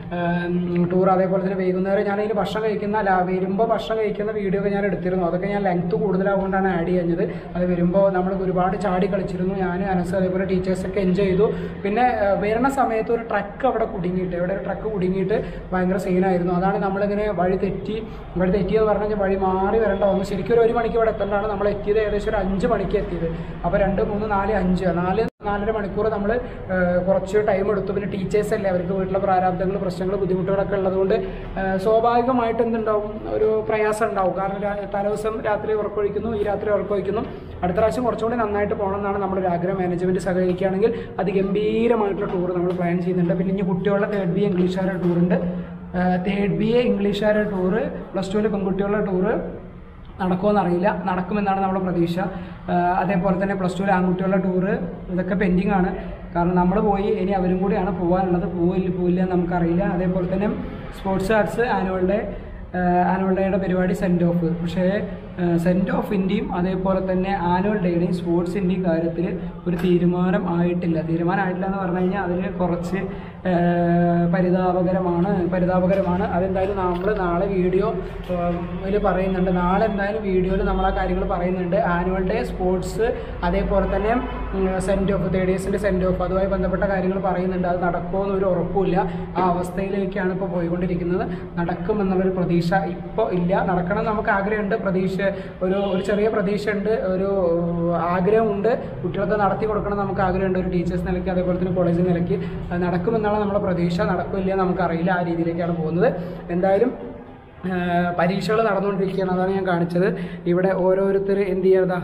ടൂർ അതേപോലെ തന്നെ വൈകുന്നേരം ഞാൻ ഇതിന് ഭക്ഷണം കഴിക്കുന്ന ലാ വരുമ്പോൾ ഭക്ഷണം കഴിക്കുന്ന വീഡിയോ ഒക്കെ ഞാൻ എടുത്തിരുന്നു അതൊക്കെ ഞാൻ ലെങ്ത് കൂടുതലാവുകൊണ്ടാണ് ആഡ് ചെയ്യുന്നത് അത് വരുമ്പോൾ നമ്മൾ ഒരുപാട് ചാടി കളിച്ചിരുന്നു ഞാൻ അനസ് അതേപോലെ ടീച്ചേഴ്സൊക്കെ എൻജോയ് ചെയ്തു പിന്നെ ആ, വരുന്ന സമയത്ത് ഒരു ട്രക്ക് അവിടെ കുടുങ്ങിയിട്ട് എവിടെ ഒരു ട്രക്ക് കുടുങ്ങിയിട്ട് ഭയങ്കര സീനായിരുന്നു അതാണ് നമ്മളിങ്ങനെ വഴി തെറ്റി വഴി തെറ്റിയെന്ന് പറഞ്ഞു കഴിഞ്ഞാൽ വഴി മാറി വരേണ്ട വന്നു ശരിക്കും ഒരു ഒരു മണിക്ക് ഇവിടെ എത്തേണ്ടതാണ് നമ്മൾ എത്തിയത് ഏകദേശം ഒരു അഞ്ച് മണിക്ക് എത്തിയത് അപ്പോൾ രണ്ട് മൂന്ന് നാല് അഞ്ച് നാല് നാലര മണിക്കൂർ നമ്മൾ കുറച്ച് ടൈം എടുത്തു പിന്നെ ടീച്ചേഴ്സ് അല്ലേ അവർക്ക് വീട്ടിലെ പ്രാരാബ്ദങ്ങൾ പ്രശ്നങ്ങൾ ബുദ്ധിമുട്ടുകളൊക്കെ ഉള്ളതുകൊണ്ട് ആ, സ്വാഭാവികമായിട്ട് എന്തുണ്ടാവും ഒരു പ്രയാസം ഉണ്ടാവും കാരണം രാ- തലേദിവസം രാത്രി ഉറക്കൊഴിക്കുന്നു ഈ രാത്രി ഉറക്കൊഴിക്കുന്നു അടുത്ത പ്രാവശ്യം കുറച്ചുകൂടി നന്നായിട്ട് പോകണം എന്നാണ് നമ്മുടെ ഒരു ആഗ്രഹം മാനേജ്മെൻറ്റ് സഹകരിക്കുകയാണെങ്കിൽ അതിഗംഭീരമായിട്ടുള്ള ടൂർ നമ്മൾ പ്ലാൻ ചെയ്യുന്നുണ്ട് പിന്നെ ഇനി കുട്ടികളുടെ തേർഡ് ബി ഇംഗ്ലീഷുകാരുടെ ടൂറുണ്ട് തേർഡ് ബി എ ഇംഗ്ലീഷുകാരുടെ ടൂറ് പ്ലസ് ടുവിൽ പെൺകുട്ടികളുടെ ടൂറ് നടക്കുമെന്നറിയില്ല നടക്കുമെന്നാണ് നമ്മുടെ പ്രതീക്ഷ ആ, അതേപോലെ തന്നെ പ്ലസ് ടുവിൽ ആൺകുട്ടികളുടെ ടൂറ് ഇതൊക്കെ പെൻഡിങ് ആണ് കാരണം നമ്മൾ പോയി ഇനി അവരും കൂടിയാണ് പോകാനുള്ളത് പോവില്ല പോവില്ല എന്ന് നമുക്കറിയില്ല അതേപോലെ തന്നെ sports arts annual day annual ഡേയുടെ പരിപാടി സെൻഡ് ഓഫ് പക്ഷേ സെൻഡ് ഓഫിൻ്റെയും അതേപോലെ തന്നെ ആനുവൽ ഡേയുടെയും സ്പോർട്സിൻ്റെയും കാര്യത്തിൽ ഒരു തീരുമാനം ആയിട്ടില്ല തീരുമാനം ആയിട്ടില്ല എന്ന് പറഞ്ഞു കഴിഞ്ഞാൽ അതിൽ കുറച്ച് ആ, പരിതാപകരമാണ് പരിതാപകരമാണ് അതെന്തായാലും നമ്മൾ നാളെ വീഡിയോ ഇതിൽ പറയുന്നുണ്ട് നാളെ എന്തായാലും വീഡിയോയിൽ നമ്മൾ ആ കാര്യങ്ങൾ പറയുന്നുണ്ട് ആനുവൽ ഡേ സ്പോർട്സ് അതേപോലെ തന്നെ സെൻഡ് ഓഫ് തേർഡ് ഇയേഴ്സിൻ്റെ സെൻഡ് ഓഫ് അതുമായി ബന്ധപ്പെട്ട കാര്യങ്ങൾ പറയുന്നുണ്ട് അത് നടക്കുമോ എന്നൊരു ഉറപ്പുമില്ല ആ അവസ്ഥയിലേക്കാണ് ഇപ്പോൾ പോയിക്കൊണ്ടിരിക്കുന്നത് നടക്കുമെന്നുള്ളൊരു പ്രതീക്ഷ ഇപ്പോൾ ഇല്ല നടക്കണം എന്ന് നമുക്ക് ആഗ്രഹമുണ്ട് പ്രതീക്ഷ ഒരു ഒരു ചെറിയ പ്രതീക്ഷ ഉണ്ട് ഒരു ആഗ്രഹമുണ്ട് കുട്ടികൾക്ക് നടത്തി കൊടുക്കണം എന്ന് നമുക്ക് ആഗ്രഹമുണ്ട് ഒരു ടീച്ചേഴ്സ് നിലയ്ക്ക് അതേപോലെ തന്നെ കോളേജ് നിലയ്ക്ക് അത് നടക്കുമെന്നുള്ള നമ്മുടെ പ്രതീക്ഷ നടക്കില്ല നമുക്കറിയില്ല ആ രീതിയിലേക്കാണ് പോകുന്നത് എന്തായാലും പരീക്ഷകൾ നടന്നുകൊണ്ടിരിക്കുകയാണ് അതാണ് ഞാൻ കാണിച്ചത് ഇവിടെ ഓരോരുത്തർ എന്ത് ചെയ്യാതാ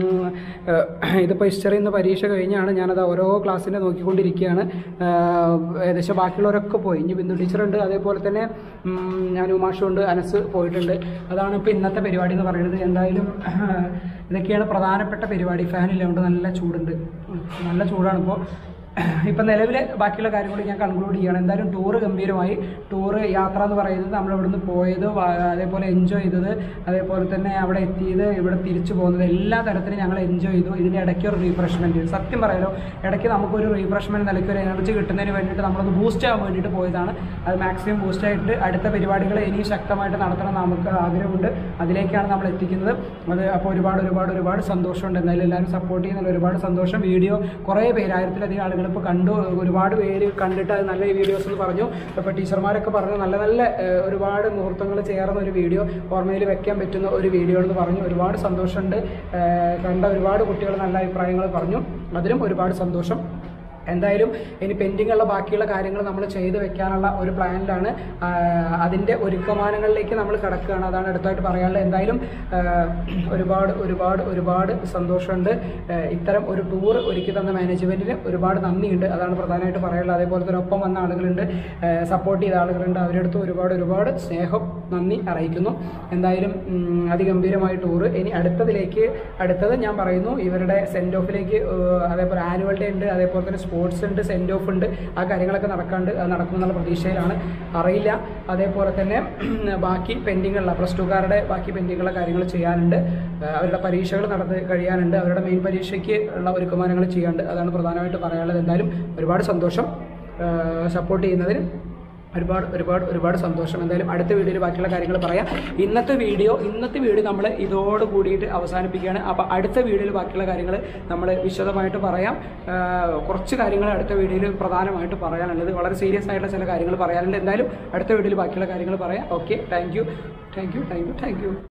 ഇതിപ്പോൾ ഹിസ്റ്ററി എന്ന പരീക്ഷ കഴിഞ്ഞാണ് ഞാനത് ഓരോ ക്ലാസ്സിനെ നോക്കിക്കൊണ്ടിരിക്കുകയാണ് ആ, ഏകദേശം ബാക്കിയുള്ളവരൊക്കെ പോയി ഇനി ബിന്ദു ടീച്ചറുണ്ട് അതേപോലെ തന്നെ ഉം, ഞാൻ ഉമാഷുണ്ട് അനസ് പോയിട്ടുണ്ട് അതാണ് ഇപ്പോൾ ഇന്നത്തെ പരിപാടി എന്ന് പറയുന്നത് എന്തായാലും ഇതൊക്കെയാണ് പ്രധാനപ്പെട്ട പരിപാടി ഫാനില്ലാണ്ട് നല്ല ചൂടുണ്ട് ഉം, നല്ല ചൂടാണ് ഇപ്പോൾ ഇപ്പം നിലവിൽ ബാക്കിയുള്ള കാര്യങ്ങൾ ഞാൻ കൺക്ലൂഡ് ചെയ്യുകയാണ് എന്തായാലും ടൂറ് ഗംഭീരമായി ടൂറ് യാത്ര എന്ന് പറയുന്നത് നമ്മൾ ഇവിടുന്ന് പോയത് വ- അതേപോലെ എൻജോയ് ചെയ്തത് അതേപോലെ തന്നെ അവിടെ എത്തിയത് ഇവിടെ തിരിച്ചു പോകുന്നത് എല്ലാ തരത്തിലും ഞങ്ങൾ എൻജോയ് ചെയ്തു ഇതിൻ്റെ ഇടയ്ക്ക് ഒരു റീഫ്രഷ്മെൻറ്റ് സത്യം പറയാലോ ഇടയ്ക്ക് നമുക്കൊരു റീഫ്രഷ്മെൻറ്റ് നിലയ്ക്ക് ഒരു എനർജി കിട്ടുന്നതിന് വേണ്ടിയിട്ട് നമ്മളൊന്ന് ബൂസ്റ്റ് ആവാൻ വേണ്ടിയിട്ട് പോയതാണ് അത് മാക്സിമം ബൂസ്റ്റ് ആയിട്ട് അടുത്ത പരിപാടികൾ ഇനിയും ശക്തമായിട്ട് നടത്തണം എന്ന് നമുക്ക് ആഗ്രഹമുണ്ട് അതിലേക്കാണ് നമ്മൾ എത്തിക്കുന്നത് അത് അപ്പോൾ ഒരുപാട് ഒരുപാട് ഒരുപാട് സന്തോഷമുണ്ട് എന്തായാലും എല്ലാവരും സപ്പോർട്ട് ചെയ്യുന്നതിൽ ഒരുപാട് സന്തോഷം വീഡിയോ കുറേ പേര് ആയിരത്തിലധികം ആളുകൾ ഇപ്പോൾ കണ്ടു ഒരുപാട് പേര് കണ്ടിട്ട് അത് നല്ല വീഡിയോസ് എന്ന് പറഞ്ഞു ഇപ്പോൾ ടീച്ചർമാരൊക്കെ പറഞ്ഞു നല്ല നല്ല ഏഹ്, ഒരുപാട് മുഹൂർത്തങ്ങൾ ചേർന്ന ഒരു വീഡിയോ ഓർമ്മയിൽ വെക്കാൻ പറ്റുന്ന ഒരു വീഡിയോ എന്ന് പറഞ്ഞു ഒരുപാട് സന്തോഷമുണ്ട് ഏഹ്, കണ്ട ഒരുപാട് കുട്ടികൾ നല്ല അഭിപ്രായങ്ങൾ പറഞ്ഞു അതിലും ഒരുപാട് സന്തോഷം എന്തായാലും ഇനി പെൻഡിങ് ഉള്ള ബാക്കിയുള്ള കാര്യങ്ങൾ നമ്മൾ ചെയ്ത് വെക്കാനുള്ള ഒരു പ്ലാനിലാണ് അതിൻ്റെ ഒരുക്കമാനങ്ങളിലേക്ക് നമ്മൾ കിടക്കുകയാണ് അതാണ് അടുത്തായിട്ട് പറയാനുള്ളത് എന്തായാലും ആ, ഒരുപാട് ഒരുപാട് ഒരുപാട് സന്തോഷമുണ്ട് ആ, ഇത്തരം ഒരു ടൂർ ഒരുക്കി തന്ന മാനേജ്മെൻറ്റിന് ഒരുപാട് നന്ദിയുണ്ട് അതാണ് പ്രധാനമായിട്ട് പറയാനുള്ളത് അതേപോലെ തന്നെ ഒപ്പം വന്ന ആളുകളുണ്ട് സപ്പോർട്ട് ചെയ്ത ആളുകളുണ്ട് അവരുടെ അടുത്ത് ഒരുപാട് ഒരുപാട് സ്നേഹം നന്ദി അറിയിക്കുന്നു എന്തായാലും ഉം, അതിഗംഭീരമായ ടൂറ് ഇനി അടുത്തതിലേക്ക് അടുത്തത് ഞാൻ പറയുന്നു ഇവരുടെ സെൻഡ് ഓഫിലേക്ക് അതേപോലെ ആനുവൽ ഡേ ഉണ്ട് അതേപോലെ തന്നെ സ്പോർട്സ് ഉണ്ട് സെൻഡ് ഓഫ് ഉണ്ട് ആ കാര്യങ്ങളൊക്കെ നടക്കാണ്ട് അത് നടക്കുമെന്നുള്ള പ്രതീക്ഷയിലാണ് അറിയില്ല അതേപോലെ തന്നെ ബാക്കി പെൻഡിങ്ങുള്ള പ്ലസ് ടുക്കാരുടെ ബാക്കി പെൻഡിങ്ങുള്ള കാര്യങ്ങൾ ചെയ്യാനുണ്ട് ആ, അവരുടെ പരീക്ഷകൾ നടന്ന് കഴിയാനുണ്ട് അവരുടെ മെയിൻ പരീക്ഷയ്ക്ക് ഉള്ള ഒരുക്കമാനങ്ങൾ ചെയ്യാനുണ്ട് അതാണ് പ്രധാനമായിട്ട് പറയാനുള്ളത് എന്തായാലും ഒരുപാട് സന്തോഷം സപ്പോർട്ട് ചെയ്യുന്നതിന് ഒരുപാട് ഒരുപാട് ഒരുപാട് സന്തോഷം എന്തായാലും അടുത്ത വീഡിയോയിൽ ബാക്കിയുള്ള കാര്യങ്ങൾ പറയാം ഇന്നത്തെ വീഡിയോ ഇന്നത്തെ വീഡിയോ നമ്മൾ ഇതോട് കൂടിയിട്ട് അവസാനിപ്പിക്കുകയാണ് അപ്പോൾ അടുത്ത വീഡിയോയിൽ ബാക്കിയുള്ള കാര്യങ്ങൾ നമ്മൾ വിശദമായിട്ട് പറയാം ആ, കുറച്ച് കാര്യങ്ങൾ അടുത്ത വീഡിയോയിൽ പ്രധാനമായിട്ട് പറയാനുള്ളത് വളരെ സീരിയസ് ആയിട്ടുള്ള ചില കാര്യങ്ങൾ പറയാനുണ്ട് എന്തായാലും അടുത്ത വീഡിയോയിൽ ബാക്കിയുള്ള കാര്യങ്ങൾ പറയാം okay thank you thank you thank you thank U